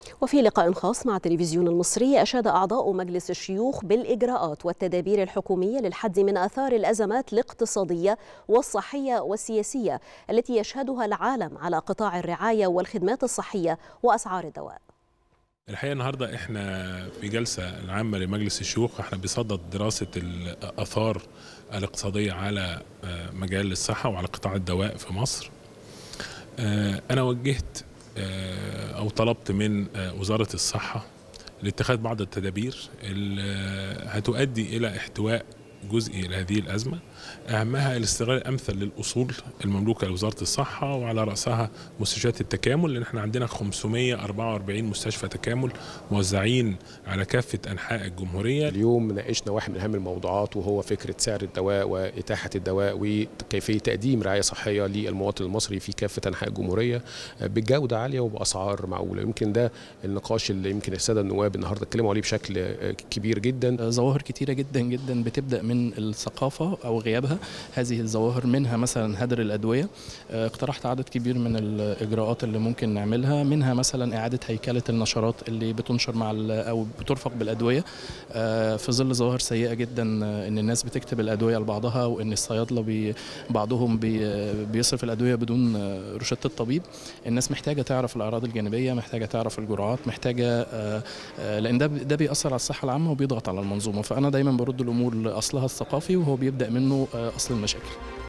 وفي لقاء خاص مع التلفزيون المصري أشاد أعضاء مجلس الشيوخ بالإجراءات والتدابير الحكومية للحد من آثار الأزمات الاقتصادية والصحية والسياسية التي يشهدها العالم على قطاع الرعاية والخدمات الصحية وأسعار الدواء الحقيقه النهارده احنا في جلسه العامه لمجلس الشيوخ احنا بصدد دراسه الاثار الاقتصاديه على مجال الصحه وعلى قطاع الدواء في مصر. انا وجهت او طلبت من وزاره الصحه لاتخاذ بعض التدابير اللي هتؤدي الى احتواء جزئي لهذه الازمه اهمها الاستغلال الامثل للاصول المملوكه لوزاره الصحه وعلى راسها مستشفيات التكامل لان احنا عندنا 544 مستشفى تكامل موزعين على كافه انحاء الجمهوريه اليوم ناقشنا واحد من اهم الموضوعات وهو فكره سعر الدواء واتاحه الدواء وكيفيه تقديم رعايه صحيه للمواطن المصري في كافه انحاء الجمهوريه بجوده عاليه وباسعار معقوله يمكن ده النقاش اللي يمكن الساده النواب النهارده اتكلموا عليه بشكل كبير جدا ظواهر كتيره جدا جدا بتبدا من الثقافه او غيابها هذه الظواهر منها مثلا هدر الادويه اقترحت عدد كبير من الاجراءات اللي ممكن نعملها منها مثلا اعاده هيكله النشرات اللي بتنشر مع او بترفق بالادويه في ظل ظواهر سيئه جدا ان الناس بتكتب الادويه لبعضها وان الصيادله بي بعضهم بي بيصرف الادويه بدون روشته الطبيب الناس محتاجه تعرف الاعراض الجانبيه محتاجه تعرف الجرعات محتاجه لان ده ده بيأثر على الصحه العامه وبيضغط على المنظومه فانا دايما برد الامور لاصلها الثقافي وهو بيبدا منه اصل المشاكل